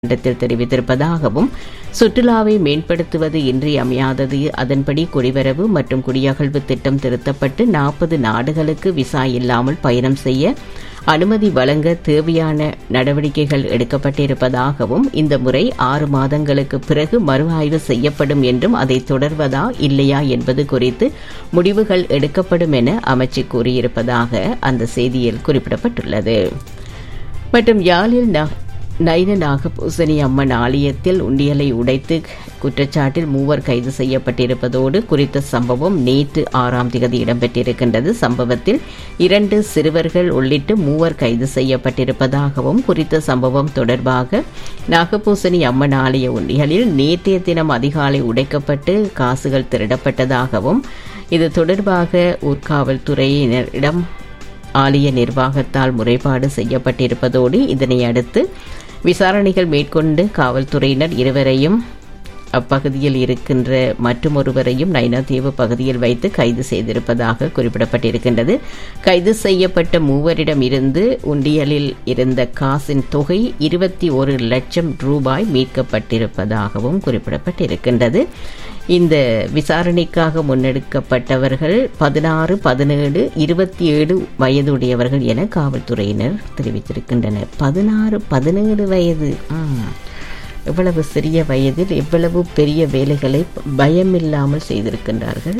இடத்தில் தெரிவித்திருப்பதாகவும் சுற்றுலாவை மேம்படுத்துவது இன்றியமையாதது அதன்படி குடிவரவு மற்றும் குடியகழ்வு திட்டம் திருத்தப்பட்டு நாற்பது நாடுகளுக்கு விசா இல்லாமல் பயணம் செய்ய அனுமதி வழங்க தேவையான நடவடிக்கைகள் எடுக்கப்பட்டிருப்பதாகவும் இந்த முறை ஆறு மாதங்களுக்கு பிறகு மறு ஆய்வு செய்யப்படும் என்றும் அதை தொடர்வதா இல்லையா என்பது குறித்து முடிவுகள் எடுக்கப்படும் என அமைச்சு கூறியிருப்பதாக அந்த செய்தியில் குறிப்பிடப்பட்டுள்ளது மற்றும் யாழில் ந- நைன நாகபூசணி அம்மன் ஆலயத்தில் உண்டியலை உடைத்து குற்றச்சாட்டில் மூவர் கைது செய்யப்பட்டிருப்பதோடு குறித்த சம்பவம் நேற்று ஆறாம் திகதி இடம்பெற்றிருக்கின்றது சம்பவத்தில் இரண்டு சிறுவர்கள் உள்ளிட்டு மூவர் கைது செய்யப்பட்டிருப்பதாகவும் குறித்த சம்பவம் தொடர்பாக நாகபூசணி அம்மன் ஆலய உண்டியலில் நேற்றைய தினம் அதிகாலை உடைக்கப்பட்டு காசுகள் திருடப்பட்டதாகவும் இது தொடர்பாக ஊர்காவல்துறையினரிடம் ஆலய நிர்வாகத்தால் முறைப்பாடு செய்யப்பட்டிருப்பதோடு இதனை அடுத்து விசாரணைகள் மேற்கொண்டு காவல்துறையினர் இருவரையும் அப்பகுதியில் இருக்கின்ற மற்றொருவரையும் நைனாதீவு பகுதியில் வைத்து கைது செய்திருப்பதாக குறிப்பிடப்பட்டிருக்கின்றது கைது செய்யப்பட்ட மூவரிடம் இருந்து உண்டியலில் இருந்த காசின் தொகை இருபத்தி ஒரு லட்சம் ரூபாய் மீட்கப்பட்டிருப்பதாகவும் குறிப்பிடப்பட்டிருக்கின்றது இந்த விசாரணைக்காக முன்னெடுக்கப்பட்டவர்கள் பதினாறு பதினேழு இருபத்தி ஏழு வயதுடையவர்கள் என காவல்துறையினர் தெரிவித்திருக்கின்றனர் பதினாறு பதினேழு வயது ம். எவ்வளவு சிறிய வயதில் எவ்வளவு பெரிய வேலைகளை பயமில்லாமல் செய்திருக்கின்றார்கள்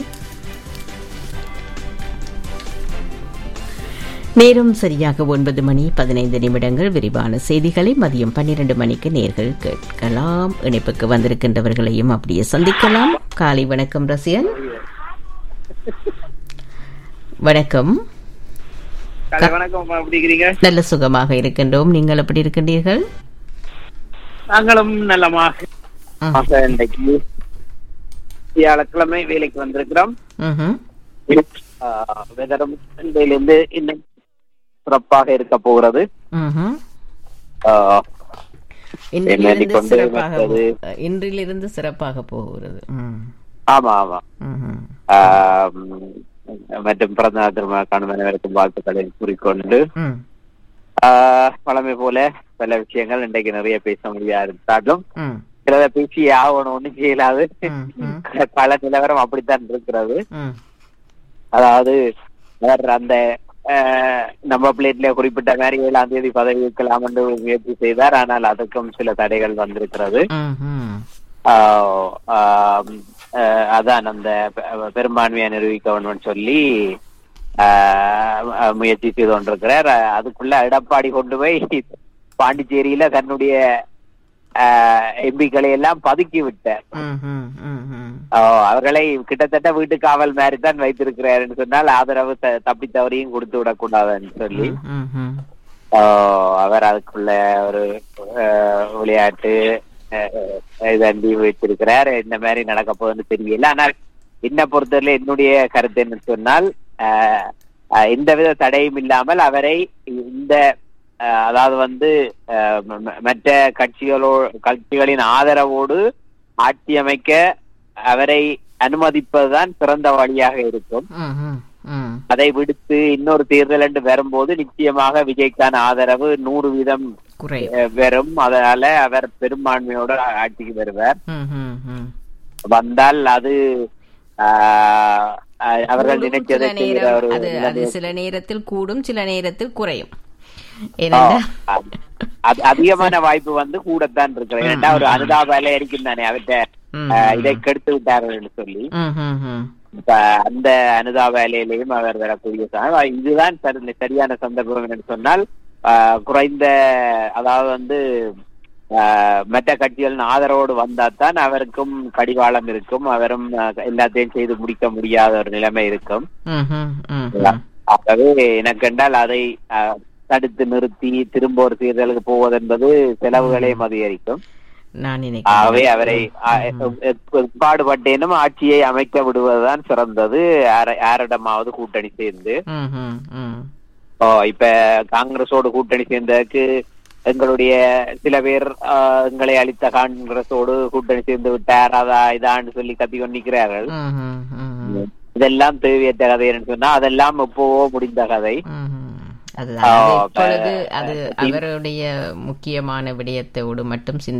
நேரம் சரியாக ஒன்பது மணி பதினைந்து நிமிடங்கள் விரிவான செய்திகளை மதியம் பன்னிரண்டு மணிக்கு நேர்கள் கேட்கலாம் இணைப்புக்கு வந்திருக்கின்றவர்களையும் அப்படியே சந்திக்கலாம் காலை வணக்கம் ரசிகன் வணக்கம் காலை வணக்கம் அம்மா, எப்படி இருக்கிறீங்க நல்ல சுகமாக இருக்கின்றோம் நீங்கள் எப்படி இருக்கின்றீர்கள் நாங்களும் நல்லமாக ம். ஆக, இன்றைக்கு வியாழக்கிழமை வேலைக்கு வந்திருக்கிறோம் ம்ஹும். வெதரும் இன்றையிலிருந்து இன்னும் சிறப்பாக இருக்க போகிறது ம்ஹும். ஆஹ், இன்றிலிருந்து கொண்டு சிறப்பாக மற்றது- போ- இன்றிலிருந்து சிறப்பாக போகிறது ம். ஆமா ஆமா ம்ஹும். ஆஹ், மற்றும் பிறந்த நாள் திருமண காணும் அனைவருக்கும் வாழ்த்துக்களை கூறிக்கொண்டு ம். ஆஹ், வழமை போல பல விஷயங்கள் இன்றைக்கு நிறைய பேச முடியாவிட்டாலும் ம். சிலதை பேசி ஆகணும் ஒண்ணும் செய்யலாது ம், ம். பல நிலவரம் அப்படித்தான் இருக்கிறது ம். அதாவது அவர் அந்த அஹ், நம்ம பிளேட்ல குறிப்பிட்ட மாதிரி ஏழாம் தேதி பதவி இருக்கலாம் என்று முயற்சி செய்தார் ஆனால் அதற்கும் சில தடைகள் வந்திருக்கிறது ம்ஹும். ஆஹ், ஆஹ், அஹ், அதான் அந்த பெ- பெரும்பான்மையை நிரூபிக்கணும்னு சொல்லி ஆஹ், முயற்சி செய்து கொண்டிருக்கிறார் அஹ், அதுக்குள்ள எடப்பாடி கொண்டு போய் பாண்டிச்சேரியில தன்னுடைய எம்பிக்களை எல்லாம் பதுக்கி விட்டார் ம்ஹும். ம்ஹும். ஓ, அவர்களை கிட்டத்தட்ட வீட்டு காவல் மாதிரி தான் வைத்திருக்கிறாருன்னு சொன்னால் ஆதரவு த- தப்பி தவறியும் கொடுத்து விடக்கூடாதுன்னு சொல்லி ம்ஹும். ஓ, அவர் அதுக்குள்ள ஒரு அஹ், விளையாட்டு அஹ், இதண்டி வச்சிருக்கிறார் இந்த மாதிரி நடக்க போகுதுன்னு தெரியல ஆனால் என்ன பொறுத்தவரை என்னுடைய கருத்து என்ன சொன்னால் அஹ், அஹ், எந்தவித தடையும் இல்லாமல் அவரை இந்த அஹ், அதாவது வந்து அஹ், ம- ம- மற்ற கட்சிகளோ கட்சிகளின் ஆதரவோடு ஆட்சி அமைக்க அவரை அனுமதிப்பதுதான் சிறந்த வழியாக இருக்கும் ம்ஹும். ம். அதை விடுத்து இன்னொரு தேர்தல் என்று வரும்போது நிச்சயமாக விஜய்க்கான ஆதரவு நூறு வீதம் குறை அஹ், வரும் அதனால அவர் பெரும்பான்மையோட ஆட்சிக்கு வருவார் ம்ஹும். ம். வந்தால் அது ஆஹ், அஹ், அவர்கள் கூடும் நினைச்சதை சில செய்கிற நேரம் ஒரு அது அது நிலைமை. சில நேரத்தில் கூடும் சில நேரத்தில் குறையும் ஏனென்றால் அது- அது அதிகமான வாய்ப்பு வந்து கூடத்தான் இருக்கிறது ஏன்னா ஒரு அனுதாபால இருக்கும் தானே அவர்கிட்ட ம். அஹ், இதை கெடுத்து விட்டார்கள் என்று சொல்லி ம்ஹும். ம். இப்ப அந்த அனுதா வேலையிலையும் அவர் வரக்கூடிய ச- இதுதான் சரி- சரியான சந்தர்ப்பம் என்று சொன்னால் ஆஹ், குறைந்த அதாவது வந்து ஆஹ், மற்ற கட்சிகளின் ஆதரவோடு வந்தாதான் அவருக்கும் கடிவாளம் இருக்கும் அவரும் ஆஹ், எல்லாத்தையும் செய்து முடிக்க முடியாத ஒரு நிலைமை இருக்கும் ம்ஹும். ம்ஹும். ஆகவே எனக்கு என்றால் அதை ஆஹ், தடுத்து நிறுத்தி திரும்ப ஒரு தேர்தலுக்கு போவது என்பது செலவுகளையும் அதிகரிக்கும் நான் ஆகவே நினைக்கிறேன் அவரை ஆ- பாடுபட்டேனும் ஆட்சியை அமைக்க விடுவதுதான் சிறந்தது யார- யாரிடமாவது கூட்டணி சேர்ந்து ம்ஹும். ம். ஓ, இப்ப காங்கிரஸோடு கூட்டணி சேர்ந்ததுக்கு எங்களுடைய சில பேர் ஆ, எங்களை அளித்த காங்கிரஸோடு கூட்டணி சேர்ந்து விட்டார் அதா இதான்னு சொல்லி கத்தி கொண்டிருக்கிறார்கள் ம்ஹும். ம்ஹும். இதெல்லாம் தேவையற்ற கதை என்று சொன்னா அதெல்லாம் எப்போவோ முடிந்த கதை ம்ஹும். அதுதான் அது ஆ, இப்பொழுது அப்ப, அது அஹ், அவருடைய முக்கியமான விடயத்தோடு மட்டும்